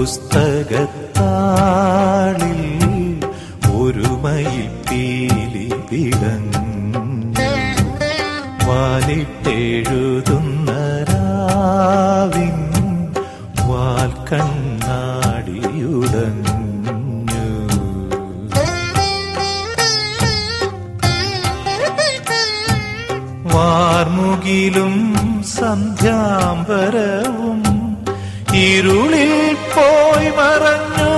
പുസ്തകത്താളിൽ ഒരുമയിൽ പീലി വിടഞ്ഞു വാലിട്ടെഴുതുന്ന രാവിൻ വാൽ കണ്ണാടിയുടഞ്ഞു വാർമുകിലും സന്ധ്യാംബരവും ഇരുളിൽ പോയി മറഞ്ഞു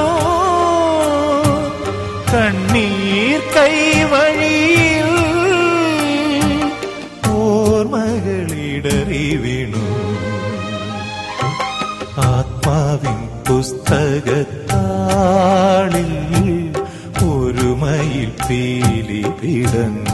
കണ്ണീർ കൈവഴിയിൽ ഓർമ്മകളിടറി വീണു ആത്മാവിൻ പുസ്തകത്താളിൽ ഒരുമയിൽ പീലി പിടഞ്ഞു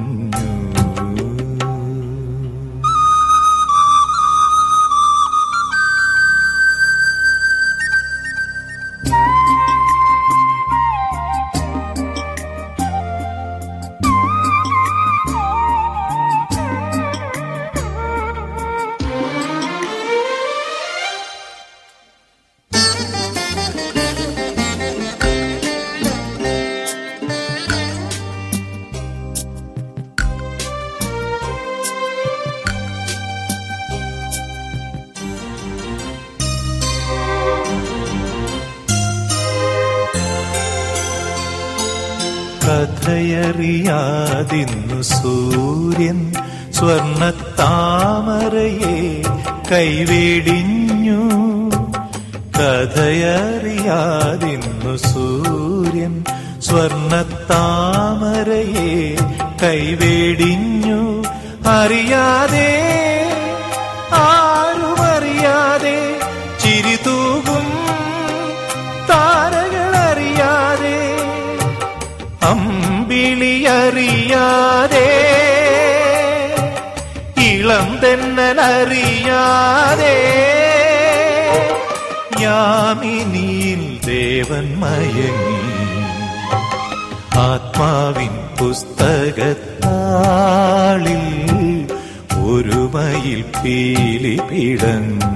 കഥയറിയാതിന്നു സൂര്യൻ സ്വർണത്താമരയെ കൈവേടിഞ്ഞു കഥയറിയാതിന്നു സൂര്യൻ സ്വർണത്താമരയെ കൈവേടിഞ്ഞു അറിയാതെ ആരുമറിയാതെ ചിരിതൂകും താരകളറിയാതെ അമ്പിളിയറിയാതെ ഇളം തെന്നലറിയാതെ യാമിനിയിൽ ദേവൻ മയങ്ങി ആത്മാവിൻ പുസ്തകത്താളിൽ ഒരുമയിൽ പീലി പിടഞ്ഞു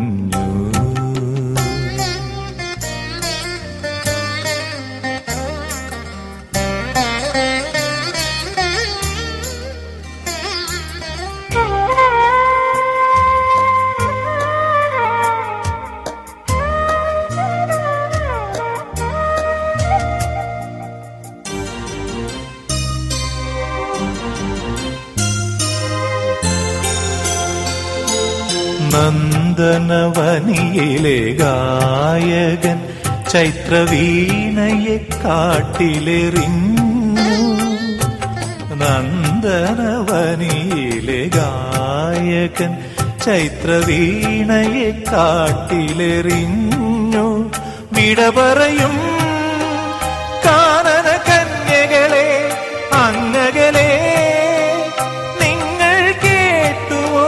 നന്ദനവനിയിലെ ഗായകൻ ചൈത്രവീണയെ കാട്ടിലെറിഞ്ഞു നന്ദനവനിയിലെ ഗായകൻ ചൈത്രവീണയെ കാട്ടിലെറിഞ്ഞു വിട പറയും കാനന കന്യകളെ അങ്ങകലെ നിങ്ങൾ കേട്ടുവോ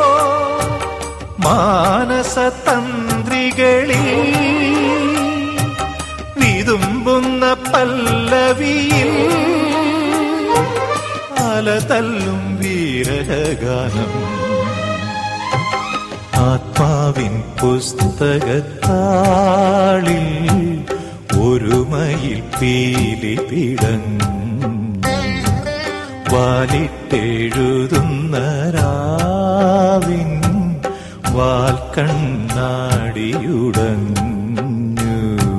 മാനസതന്ത്രികളിൽ വിതുമ്പുന്ന പല്ലവിയിൽ അലതല്ലും വീരഗാനം ആത്മാവിൻ പുസ്തകത്താളിൽ ഒരുമയിൽ പീലി പിടഞ്ഞു വാലിട്ടെഴുതുന്ന രാവിൻ വാൽ കണ്ണാടിയുടഞ്ഞു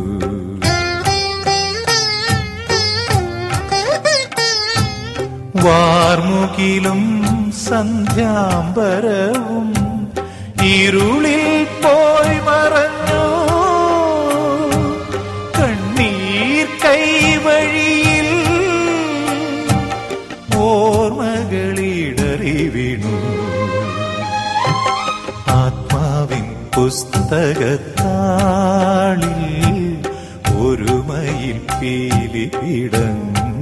വാർമുകിലും സന്ധ്യാംബരവും ഇരുളിൽ പോയി മറഞ്ഞു കണ്ണീർ കൈവഴിയിൽ ഓർമ്മകളിടറി വീണു ആത്മാവിൻ പുസ്തകത്താളിൽ ഒരുമയിൽ പീലി പിടഞ്ഞു